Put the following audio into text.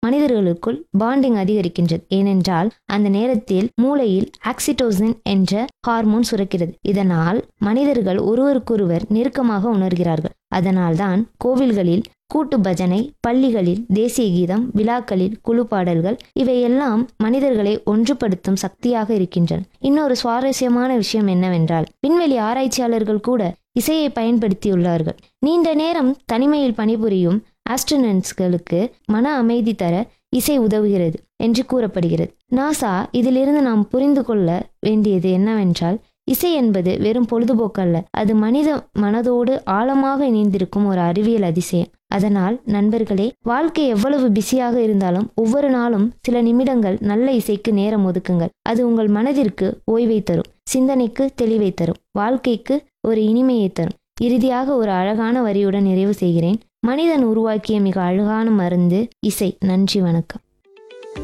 மனிதர்களுக்குள் bonding அதிகரிக்கின்றது ஏனென்றால் அந்த நேரத்தில் மூளையில் ஆக்சிடோசின் என்ற ஹார்மோன் சுரக்கிறது இதனால் மனிதர்கள் ஒருவருக்கொருவர் நெருக்கமாக உணர்கிறார்கள் அதனால்தான் கோவில்களில் கூட்டு பஜனை பள்ளிகளில் தேசிய கீதம் விழாக்களில் குழு பாடல்கள் இவையெல்லாம் மனிதர்களை ஒன்றுபடுத்தும் சக்தியாக இருக்கின்றன இன்னொரு சுவாரஸ்யமான விஷயம் என்னவென்றால் விண்வெளி ஆராய்ச்சியாளர்கள் கூட இசையை பயன்படுத்தியுள்ளார்கள் நீண்ட நேரம் தனிமையில் பணிபுரியும் ஆஸ்ட்ரோனட்ஸ்களுக்கு மன அமைதி தர இசை உதவுகிறது என்று கூறப்படுகிறது நாசா இதிலிருந்து நாம் புரிந்து கொள்ள வேண்டியது என்னவென்றால் இசை என்பது வெறும் பொழுதுபோக்கு அல்ல அது மனித மனதோடு ஆழமாக இணைந்திருக்கும் ஒரு அறிவியல் அதிசயம் அதனால் நண்பர்களே வாழ்க்கை எவ்வளவு பிஸியாக இருந்தாலும் ஒவ்வொரு நாளும் சில நிமிடங்கள் நல்ல இசைக்கு நேரம் ஒதுக்குங்கள் அது உங்கள் மனதிற்கு ஓய்வை தரும் சிந்தனைக்கு தெளிவை தரும் வாழ்க்கைக்கு ஒரு இனிமையை தரும் இறுதியாக ஒரு அழகான வரியுடன் நிறைவு செய்கிறேன் மனிதன் உருவாக்கிய மிக அழகான மருந்து இசை நன்றி வணக்கம்